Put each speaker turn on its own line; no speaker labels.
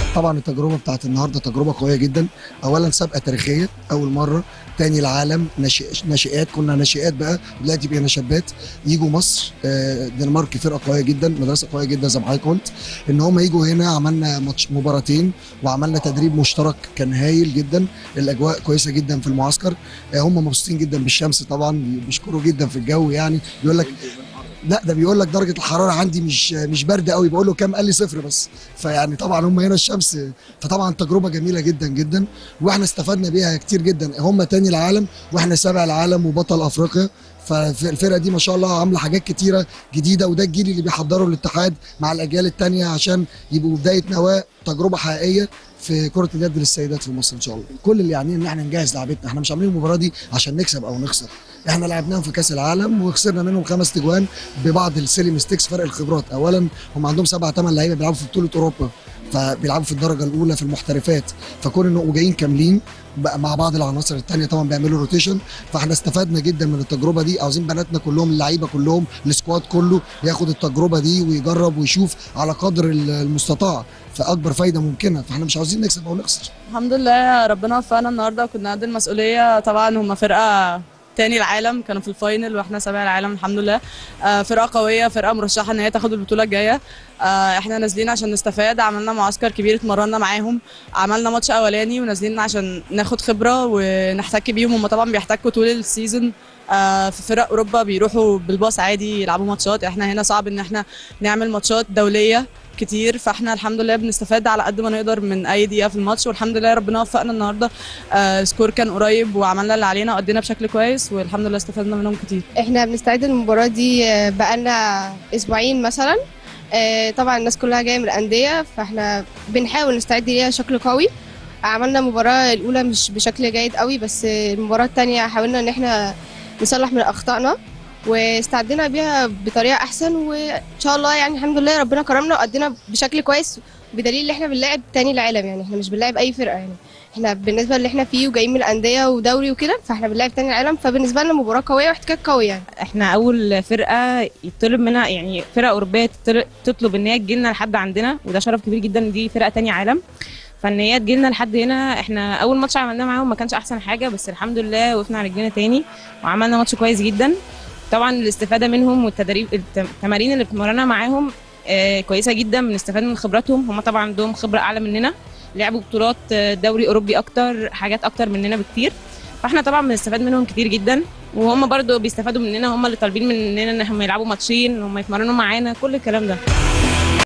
طبعا التجربه بتاعت النهارده تجربه قويه جدا اولا سابقه تاريخيه اول مره تاني العالم ناشئ ناشئات كنا ناشئات بقى دلوقتي بقينا شابات يجوا مصر آه، الدنمارك فرقه قويه جدا مدرسه قويه جدا زي ما حضرتك قلت ان هم يجوا هنا عملنا ماتش مباراتين وعملنا تدريب مشترك كان هايل جدا الاجواء كويسه جدا في المعسكر آه، هم مبسوطين جدا بالشمس طبعا بيشكروا جدا في الجو يعني بيقول لك لا ده بيقول لك درجه الحراره عندي مش مش بارده قوي بقول له كام قال لي صفر بس فيعني طبعا هم هنا الشمس فطبعا تجربه جميله جدا جدا واحنا استفدنا بيها كتير جدا هم تاني العالم واحنا سابع العالم وبطل افريقيا فالفرقه دي ما شاء الله عامله حاجات كتيره جديده وده الجيل اللي بيحضروا الاتحاد مع الاجيال التانيه عشان يبقوا بدايه نواه تجربه حقيقيه في كره اليد للسيدات في مصر ان شاء الله كل اللي يعني ان احنا نجهز لعبتنا احنا مش عاملين المباراه دي عشان نكسب او نخسر احنا لعبناهم في كاس العالم وخسرنا منهم خمس تجوان ببعض السيلي ميستيكس فرق الخبرات اولا هم عندهم سبع ثمان لعيبه بيلعبوا في بطوله اوروبا فبيلعبوا في الدرجه الاولى في المحترفات فكون انه وجايين كاملين بقى مع بعض العناصر الثانيه طبعا بيعملوا روتيشن فاحنا استفدنا جدا من التجربه دي عاوزين بناتنا كلهم اللعيبه كلهم السكواد كله ياخد التجربه دي ويجرب ويشوف على قدر المستطاع فاكبر فايده ممكنه فاحنا مش عاوزين نكسب او نخسر
الحمد لله ربنا وفقنا النهارده وكنا قد المسؤوليه طبعا هم فرقه تاني العالم كانوا في الفاينل واحنا سابع العالم الحمد لله آه، فرقه قويه فرقه مرشحه ان هي تاخد البطوله الجايه آه، احنا نازلين عشان نستفاد عملنا معسكر كبير اتمرنا معاهم عملنا ماتش اولاني ونازلين عشان ناخد خبره ونحتك بيهم هم طبعا بيحتكوا طول السيزون آه، في فرق اوروبا بيروحوا بالباص عادي يلعبوا ماتشات احنا هنا صعب ان احنا نعمل ماتشات دوليه كتير فاحنا الحمد لله بنستفاد على قد ما نقدر من اي دقيقه في الماتش والحمد لله ربنا وفقنا النهارده آه سكور كان قريب وعملنا اللي علينا وادينا بشكل كويس والحمد لله استفدنا منهم كتير
احنا بنستعد للمباراة دي آه، بقالنا اسبوعين مثلا آه، طبعا الناس كلها جاية من الأندية فاحنا بنحاول نستعد ليها بشكل قوي عملنا المباراة الأولى مش بشكل جيد قوي بس آه، المباراة التانية حاولنا إن احنا نصلح من أخطائنا واستعدينا بيها بطريقة أحسن وإن شاء الله يعني الحمد لله ربنا كرمنا وأدينا بشكل كويس بدليل ان احنا بنلاعب تاني العالم يعني احنا مش بنلاعب اي فرقه يعني احنا بالنسبه اللي احنا فيه وجايين من الانديه ودوري وكده فاحنا بنلاعب تاني العالم فبالنسبه لنا مباراه قويه واحتكاك قوي يعني
احنا اول فرقه يطلب منها يعني فرقه اوروبيه تطل- تطلب ان هي تجيلنا لحد عندنا وده شرف كبير جدا إن دي فرقه تانية عالم فان هي تجيلنا لحد هنا احنا اول ماتش عملناه معاهم ما كانش احسن حاجه بس الحمد لله وقفنا على رجلنا تاني وعملنا ماتش كويس جدا طبعا الاستفاده منهم والتدريب الت- التمارين اللي بنتمرنها معاهم آه، كويسه جدا بنستفاد من خبراتهم هم طبعا عندهم خبره اعلى مننا لعبوا بطولات آه، دوري اوروبي اكتر حاجات اكتر مننا بكتير فاحنا طبعا بنستفاد منهم كتير جدا وهم برضو بيستفادوا مننا هم اللي طالبين مننا ان هم يلعبوا ماتشين هم يتمرنوا معانا كل الكلام ده